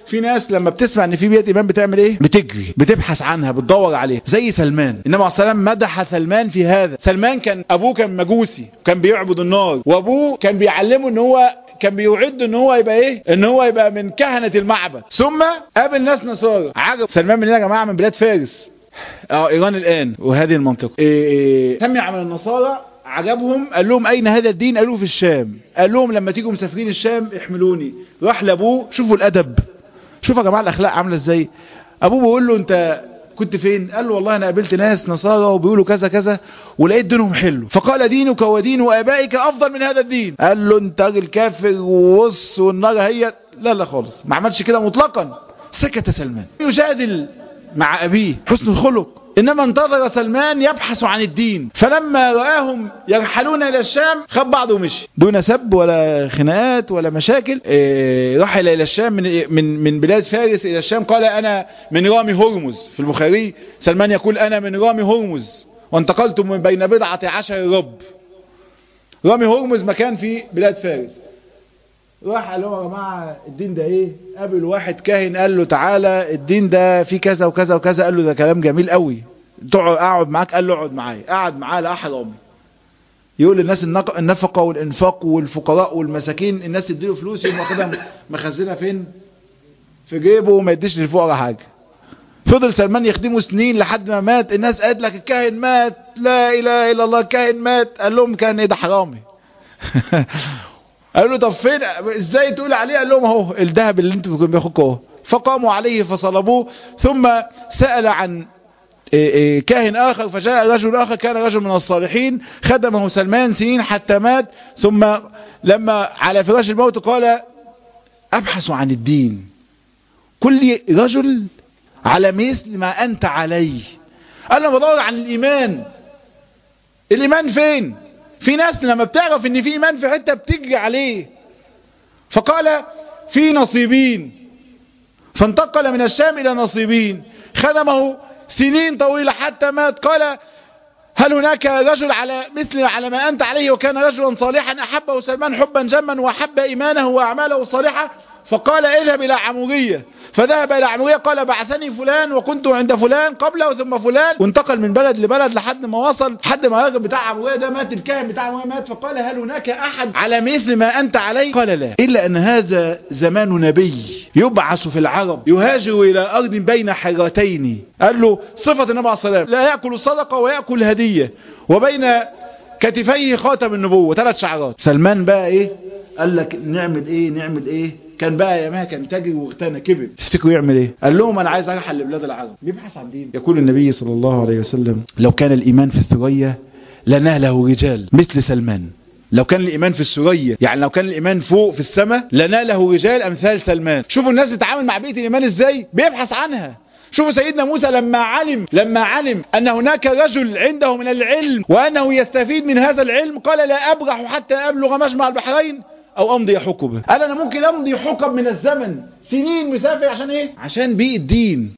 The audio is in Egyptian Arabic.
في ناس لما بتسمع ان في بيئة ايمان بتعمل ايه بتجري بتبحث عنها بتدور عليها زي سلمان انما عليه السلام مدح سلمان في هذا سلمان كان ابوه كان مجوسي كان بيعبد النار وابوه كان بيعلمه ان هو كان بيعد ان هو يبقى ايه ان هو يبقى من كهنة المعبد ثم قابل ناس نصارى عجب سلمان من يا جماعة من بلاد فارس اه ايران الان وهذه المنطقة إيه إيه سمع من النصارى عجبهم قال لهم اين هذا الدين قالوا في الشام قال لهم لما تيجوا مسافرين الشام احملوني راح لابوه شوفوا الادب شوفوا يا جماعه الاخلاق عامله ازاي ابوه بيقول له انت كنت فين قال له والله انا قابلت ناس نصارى وبيقولوا كذا كذا ولقيت دينهم حلو فقال دينك ودين ابائك افضل من هذا الدين قال له انت راجل كافر ووص والنار هي لا لا خالص ما عملش كده مطلقا سكت سلمان يجادل مع ابيه حسن الخلق انما انتظر سلمان يبحث عن الدين فلما رآهم يرحلون الى الشام خد بعضه ومشي دون سب ولا خناقات ولا مشاكل إيه رحل الى الشام من من من بلاد فارس الى الشام قال انا من رامي هرمز في البخاري سلمان يقول انا من رامي هرمز وانتقلت من بين بضعة عشر رب رامي هرمز مكان في بلاد فارس راح قال لهم يا جماعه الدين ده ايه قابل واحد كاهن قال له تعالى الدين ده فيه كذا وكذا وكذا قال له ده كلام جميل قوي تقعد اقعد معاك قال له اقعد معايا قعد معاه لا حرام يقول للناس النفقه والانفاق والفقراء والمساكين الناس تديله فلوس يقوم واخدها مخزنها فين في جيبه وما يديش للفقراء حاجه فضل سلمان يخدمه سنين لحد ما مات الناس قالت لك الكاهن مات لا اله الا الله الكاهن مات قال لهم كان ايه ده حرامي قالوا له طب فين ازاي تقول عليه قال لهم اهو الذهب اللي انتم بياخدكم اهو فقاموا عليه فصلبوه ثم سأل عن كاهن آخر فجاء رجل آخر كان رجل من الصالحين خدمه سلمان سنين حتى مات ثم لما على فراش الموت قال أبحث عن الدين كل رجل على مثل ما أنت عليه أنا بدور عن الإيمان الإيمان فين في ناس لما بتعرف ان في ايمان في حته بتجري عليه فقال في نصيبين فانتقل من الشام الى نصيبين خدمه سنين طويلة حتى مات قال هل هناك رجل على مثل على ما أنت عليه وكان رجلا صالحا أحبه سلمان حبا جما وأحب إيمانه وأعماله الصالحة فقال اذهب إلى عمورية فذهب إلى عمورية قال بعثني فلان وكنت عند فلان قبله ثم فلان وانتقل من بلد لبلد لحد ما وصل لحد ما الراجل بتاع عمورية ده مات الكاهن بتاع عمورية مات فقال هل هناك أحد على مثل ما أنت عليه قال لا إلا أن هذا زمان نبي يبعث في العرب يهاجر إلى أرض بين حرتين قال له صفة النبي عليه الصلاة والسلام لا يأكل الصدقة ويأكل هدية وبين كتفيه خاتم النبوة ثلاث شعرات سلمان بقى ايه قال لك نعمل ايه نعمل ايه كان بقى يا ما كان تاجر واغتنى كبر تفتكروا يعمل ايه قال لهم انا عايز ارحل لبلاد العرب بيبحث عن دين يقول النبي صلى الله عليه وسلم لو كان الايمان في الثريا لناله رجال مثل سلمان لو كان الإيمان في السرية يعني لو كان الإيمان فوق في السماء لناله رجال أمثال سلمان شوفوا الناس بتتعامل مع بيئة الإيمان إزاي بيبحث عنها شوفوا سيدنا موسى لما علم لما علم أن هناك رجل عنده من العلم وأنه يستفيد من هذا العلم قال لا أبرح حتى أبلغ مجمع البحرين أو أمضي حقبة قال أنا ممكن أمضي حقب من الزمن سنين مسافر عشان إيه عشان بيئة دين